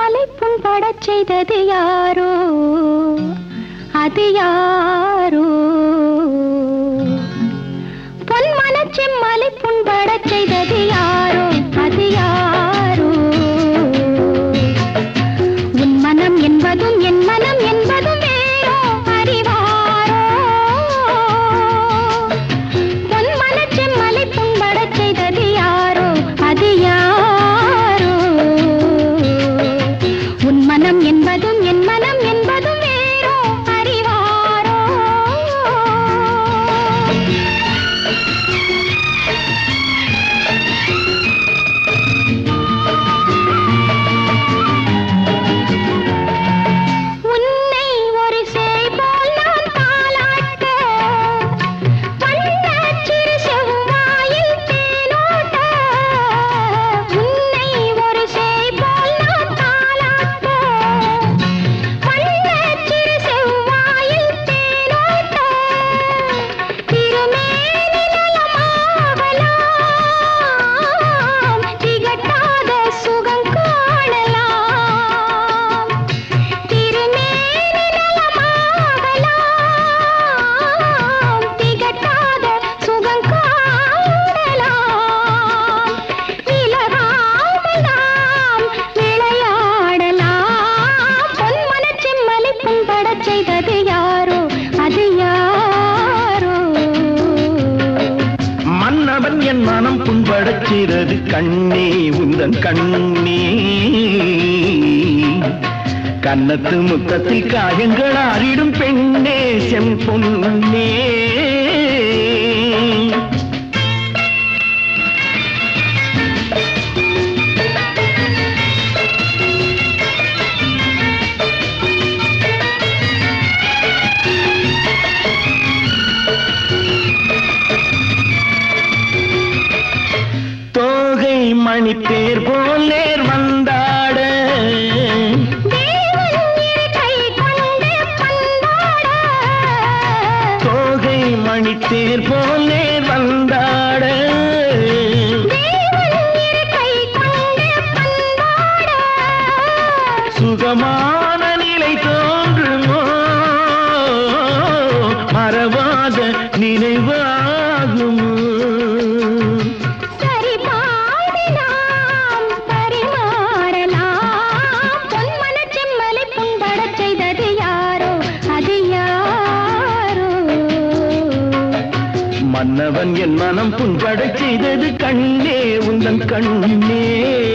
செம்மலை புண்படச் செய்தது யாரோ அது யாரோ பொன்மன செம்மலை புண்படச் செய்தது யாரோ அது யாரோ உன் மனம் என்பதும் என் மனம் என்பதும் வேறோ அறிவாரோ பொன் மனச்செம் மலை புண்படச் செய்தது யாரோ அது யாரோ உன் மனம் என்பதும் என் மனம் என்பதும் வேறோ அறிவாரோ உன்னை ஒரு சேய் போல் நான் தாலாட்ட வண்ணச் சிறு செவ்வாயில் தேனோட்ட உன்னை ஒரு சேய் போல் நான் தாலாட்ட வண்ணச் சிறு செவ்வாயில் தேனோட்ட திருமேனி நலமாகலாம் திகட்டாத சுகம் காணலாம் திருமேனி நலமாகலாம் திகட்டாத சுகம் காணலாம் விலகாமல் நாம் விளையாடலாம் பொன்மனச் செம்மலை புண்படச் செய்தது யாரோ அது யாரோ மன்னவன் என் மனம் புண்படச் செய்தது கண்ணே உந்தன் கண்ணே கன்னத்து முத்தத்தில் காயங்கள் ஆறிடும் பெண்ணே செம்பொன்னே தோகை மணி பேர் போல் நேர் வந்தாட தேவன் இரு கை கொண்டு பண்பாட தோகை மணி தேர் போல் நேர் வந்தாட தேவன் இரு கை கொண்டு பண்பாட சுகமான நிலை தோன்றுமோ மறவாத நினைவாகுமோ சரி பாதி நாம் பரிமாறலாம் பொன்மனச் செம்மலை புண்படச் செய்தது யாரோ அது யாரோ மன்னவன் என் மனம் புண்படச் செய்தது கண்ணே உந்தன் கண்ணே